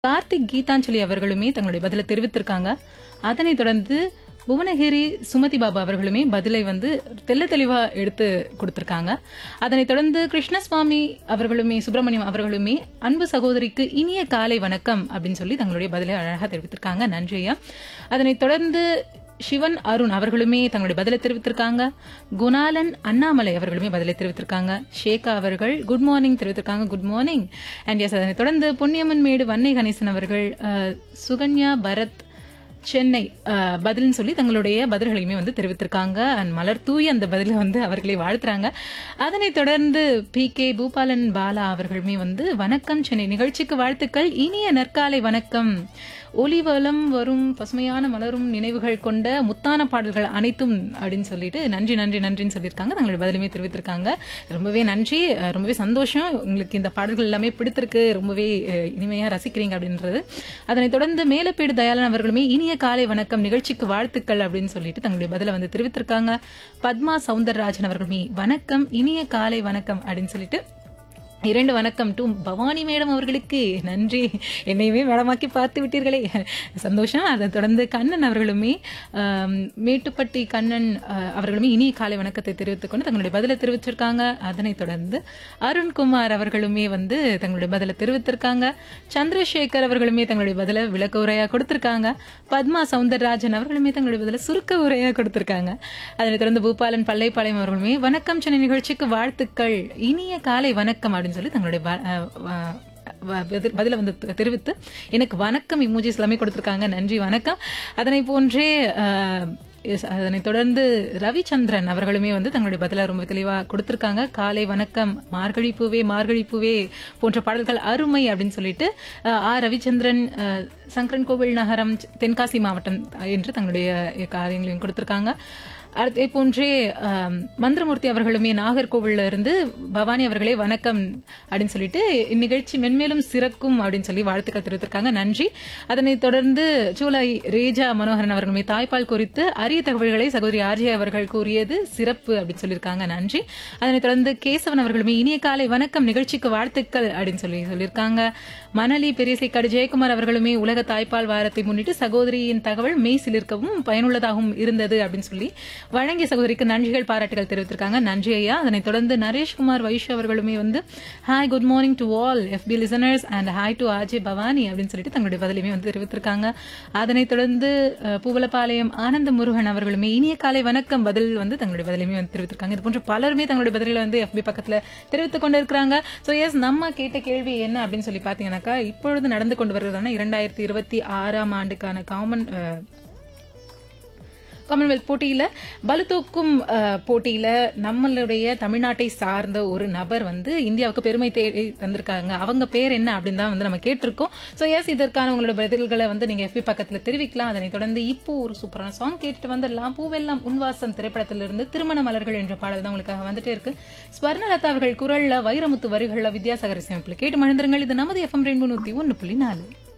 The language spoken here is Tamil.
கார்த்திக் கீதாஞ்சலி அவர்களுமே தங்களுடைய பதிலை தெரிவித்திருக்காங்க அதனைத் தொடர்ந்து புவனகிரி சுமதி பாபு அவர்களுமே பதிலை வந்து தெள்ள தெளிவா எடுத்து கொடுத்திருக்காங்க அதனைத் தொடர்ந்து கிருஷ்ணசுவாமி அவர்களுமே சுப்பிரமணியம் அவர்களுமே அன்பு சகோதரிக்கு இனிய காலை வணக்கம் அப்படின்னு சொல்லி தங்களுடைய பதிலை அழகா தெரிவித்திருக்காங்க நன்றி ஐயா அதனைத் தொடர்ந்து சிவன் அருண் அவர்களுமே தங்களுடைய பதிலை தெரிவித்திருக்காங்க குணாலன் அண்ணாமலை அவர்களுமே பதிலை தெரிவித்திருக்காங்க ஷேகா அவர்கள் குட் மார்னிங் தெரிவித்திருக்காங்க குட் மார்னிங் அண்ட் எஸ் அதனை தொடர்ந்து பொன்னியம்மன் மேடு வன்னை கணேசன் அவர்கள் அஹ், சுகன்யா பரத் சென்னை அஹ், பதில்னு சொல்லி தங்களுடைய பதில்களையுமே வந்து தெரிவித்திருக்காங்க அண்ட் மலர் தூய் அந்த பதிலை வந்து அவர்களை வாழ்த்துறாங்க அதனைத் தொடர்ந்து பி கே பூபாலன் பாலா அவர்களுமே வந்து வணக்கம் சென்னை நிகழ்ச்சிக்கு வாழ்த்துக்கள் இனிய நற்காலை வணக்கம் ஒலி வலம் வரும் பசுமையான மலரும் நினைவுகள் கொண்ட முத்தான பாடல்கள் அனைத்தும் அப்படின்னு சொல்லிட்டு நன்றி நன்றி நன்றின்னு சொல்லியிருக்காங்க தங்களுடைய பதிலுமே தெரிவித்திருக்காங்க ரொம்பவே நன்றி அஹ் ரொம்பவே சந்தோஷம் உங்களுக்கு இந்த பாடல்கள் எல்லாமே பிடித்திருக்கு ரொம்பவே அஹ், இனிமையா ரசிக்கிறீங்க அப்படின்றது அதனைத் தொடர்ந்து மேலப்பேடு தயாளன் அவர்களுமே இனிய காலை வணக்கம் நிகழ்ச்சிக்கு வாழ்த்துக்கள் அப்படின்னு சொல்லிட்டு தங்களுடைய பதிலை வந்து தெரிவித்திருக்காங்க பத்மா சவுந்தரராஜன் அவர்களுமே வணக்கம் இனிய காலை வணக்கம் அப்படின்னு சொல்லிட்டு இரண்டு வணக்கம் டு பவானி மேடம் அவர்களுக்கு நன்றி என்னையுமே மேடமாக்கி பார்த்து விட்டீர்களே சந்தோஷம் அதை தொடர்ந்து கண்ணன் அவர்களுமே ஆம், மேட்டுப்பட்டி கண்ணன் அஹ், அவர்களுமே இனிய காலை வணக்கத்தை தெரிவித்துக் கொண்டு தங்களுடைய பதிலை தெரிவிச்சிருக்காங்க அதனைத் தொடர்ந்து அருண்குமார் அவர்களுமே வந்து தங்களுடைய பதிலை தெரிவித்திருக்காங்க சந்திரசேகர் அவர்களுமே தங்களுடைய பதிலை விளக்க உரையா கொடுத்திருக்காங்க பத்மா சவுந்தரராஜன் அவர்களுமே தங்களுடைய பதிலை சுருக்க உரையா கொடுத்திருக்காங்க அதனைத் தொடர்ந்து பூபாலன் பள்ளைப்பாளையம் அவர்களுமே வணக்கம் சென்னை நிகழ்ச்சிக்கு வாழ்த்துக்கள் இனிய காலை வணக்கம் அப்படின்னு சொல்லி தங்களுடைய வ- அஹ் வ- வ- பதில்- பதில வந்து தெ- தெரிவித்து எனக்கு வணக்கம் இமோஜிஸ் எல்லாமே கொடுத்திருக்காங்க நன்றி வணக்கம் அதனை போன்றே அஹ், எஸ், அதனைத் தொடர்ந்து ரவிச்சந்திரன் அவர்களுமே வந்து தங்களுடைய பதில ரொம்ப தெளிவா கொடுத்திருக்காங்க காலை வணக்கம் மார்கழி பூவே மார்கழி பூவே போன்ற பாடல்கள் அருமை அப்படின்னு சொல்லிட்டு அஹ், ஆர் ரவிச்சந்திரன் அஹ், சங்கரன் கோவில் நகரம் தென்காசி மாவட்டம் என்று தங்களுடைய காரியங்களையும் கொடுத்திருக்காங்க அதே போன்றே ஆம், மந்திரமூர்த்தி அவர்களுமே நாகர்கோவில்ல இருந்து பவானி அவர்களே வணக்கம் அப்படின்னு சொல்லிட்டு இந்நிகழ்ச்சி மென்மேலும் சிறக்கும் அப்படின்னு சொல்லி வாழ்த்துக்கள் தெரிவித்திருக்காங்க நன்றி அதனைத் தொடர்ந்து சூலை ரேஜா மனோகரன் அவர்களுமே தாய்ப்பால் குறித்து அரிய தகவல்களை சகோதரி ஆர்ஜி அவர்கள் கூறியது சிறப்பு அப்படின்னு சொல்லியிருக்காங்க நன்றி அதனைத் தொடர்ந்து கேசவன் அவர்களுமே இனிய காலை வணக்கம் நிகழ்ச்சிக்கு வாழ்த்துக்கள் அப்படின்னு சொல்லி சொல்லியிருக்காங்க மணலி பெரியசைக்காடு ஜெயக்குமார் அவர்களுமே உலக தாய்ப்பால் வாரத்தை முன்னிட்டு சகோதரியின் தகவல் மெய் சிலிர்க்கவும் பயனுள்ளதாகவும் இருந்தது அப்படின்னு சொல்லி வழங்கிய சகோதரிக்கு நன்றிகள் பாராட்டுகள் தெரிவித்திருக்காங்க நன்றி ஐயா அதனைத் தொடர்ந்து நரேஷ்குமார் வைஷ் அவர்களுமே வந்து hi good morning to all FM listeners and hi to RJ Bhavani அப்படின்னு சொல்லிட்டு தங்களுடைய பதிலையுமே வந்து தெரிவித்திருக்காங்க அதனைத் தொடர்ந்து அஹ், பூவலபாளையம் ஆனந்த முருகன் அவர்களுமே இனிய காலை வணக்கம் பதில் வந்து தங்களுடைய பதிலையுமே வந்து தெரிவித்திருக்காங்க இது போன்ற பலருமே தங்களுடைய பதில்களை வந்து எஃபி பக்கத்துல தெரிவித்துக் கொண்டிருக்கிறாங்க ஸோ எஸ் நம்ம கேட்ட கேள்வி என்ன அப்படின்னு சொல்லி பார்த்தீங்கன்னாக்கா இப்பொழுது நடந்து கொண்டு வருவதான இரண்டாயிரத்தி இருபத்தி ஆறாம் ஆண்டுக்கான காமன் காமன்வெல்த் போட்டியில பளுதூக்கும் அஹ், போட்டியில நம்மளுடைய தமிழ்நாட்டை சார்ந்த ஒரு நபர் வந்து இந்தியாவுக்கு பெருமை தேடி தந்திருக்காங்க அவங்க பேர் என்ன அப்படின்னு தான் வந்து நம்ம கேட்டிருக்கோம் ஸோ எஸ் இதற்கான உங்களோட பதில்களை வந்து நீங்க எஃபி பக்கத்துல தெரிவிக்கலாம் அதனைத் தொடர்ந்து இப்போ ஒரு சூப்பரான சாங் கேட்டுட்டு வந்துடலாம் பூவெல்லாம் உன்வாசம் திரைப்படத்திலிருந்து திருமண மலர்கள் என்ற பாடல் தான் உங்களுக்காக வந்துட்டே இருக்கு ஸ்வர்ணலதா அவர்கள் குரல்ல வைரமுத்து வரிகள்ல வித்யாசாகர் இசையமைப்புல கேட்டு மகிழ்ந்துருங்கள் இது நமது எஃப்எம் ரெண்டு நூத்தி ஒன்னு புள்ளி நாலு